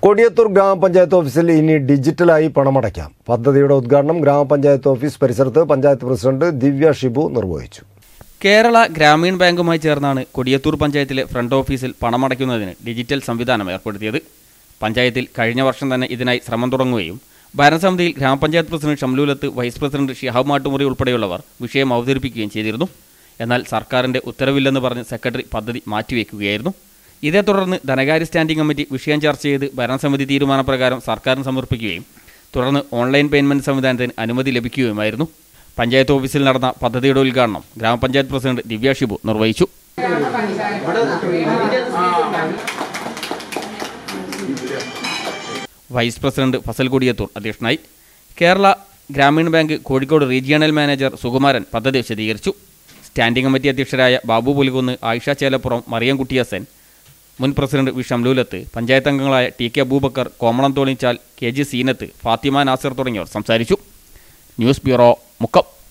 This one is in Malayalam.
കൊടിയത്തൂർ ഗ്രാമപഞ്ചായത്ത് ഓഫീസിൽ ഇനി ഡിജിറ്റലായി പണമടയ്ക്കാം പദ്ധതിയുടെ ഉദ്ഘാടനം ഗ്രാമപഞ്ചായത്ത് ഓഫീസ് പരിസരത്ത് പഞ്ചായത്ത് പ്രസിഡന്റ് ദിവ്യ ഷിബു നിർവഹിച്ചു കേരള ഗ്രാമീൺ ബാങ്കുമായി ചേർന്നാണ് കൊടിയത്തൂർ പഞ്ചായത്തിലെ ഫ്രണ്ട് ഓഫീസിൽ പണമടയ്ക്കുന്നതിന് ഡിജിറ്റൽ സംവിധാനം ഏർപ്പെടുത്തിയത് പഞ്ചായത്തിൽ കഴിഞ്ഞ വർഷം തന്നെ ഇതിനായി ശ്രമം തുടങ്ങുകയും ഭരണസമിതിയിൽ ഗ്രാമപഞ്ചായത്ത് president Shamlulath vice president Shihab Mattumuri ഉൾപ്പെടെയുള്ളവർ വിഷയം അവതരിപ്പിക്കുകയും ചെയ്തിരുന്നു എന്നാൽ സർക്കാരിന്റെ ഉത്തരവില്ലെന്ന് പറഞ്ഞ് സെക്രട്ടറി പദ്ധതി മാറ്റിവെക്കുകയായിരുന്നു ഇതേ തുടർന്ന് ധനകാര്യ സ്റ്റാൻഡിംഗ് കമ്മിറ്റി വിഷയം ചർച്ച ചെയ്ത് ഭരണസമിതി തീരുമാനപ്രകാരം സർക്കാരിന് സമർപ്പിക്കുകയും തുടർന്ന് ഓൺലൈൻ പേയ്മെന്റ് സംവിധാനത്തിന് അനുമതി ലഭിക്കുകയുമായിരുന്നു പഞ്ചായത്ത് ഓഫീസിൽ നടന്ന പദ്ധതിയുടെ ഉദ്ഘാടനം ഗ്രാമപഞ്ചായത്ത് പ്രസിഡന്റ് ദിവ്യ ഷിബു നിർവഹിച്ചു വൈസ് പ്രസിഡന്റ് ഫസൽ കൊടിയത്തൂർ അധ്യക്ഷനായി Kerala Grameen bank Kozhikode regional manager Sukumaran പദ്ധതി വിശദീകരിച്ചു സ്റ്റാൻഡിംഗ് കമ്മിറ്റി അധ്യക്ഷരായ ബാബു പുലികുന്ന് ആയിഷ ചേലപ്പുറം മറിയം കുട്ടിയസൻ മുൻ പ്രസിഡന്റ് വി ഷംലൂലത്ത് പഞ്ചായത്ത് അംഗങ്ങളായ T K Abubacker Komalam Thonichal K G Zeenath Fathima Nasir തുടങ്ങിയവർ സംസാരിച്ചു ന്യൂസ് ബ്യൂറോ മുക്കം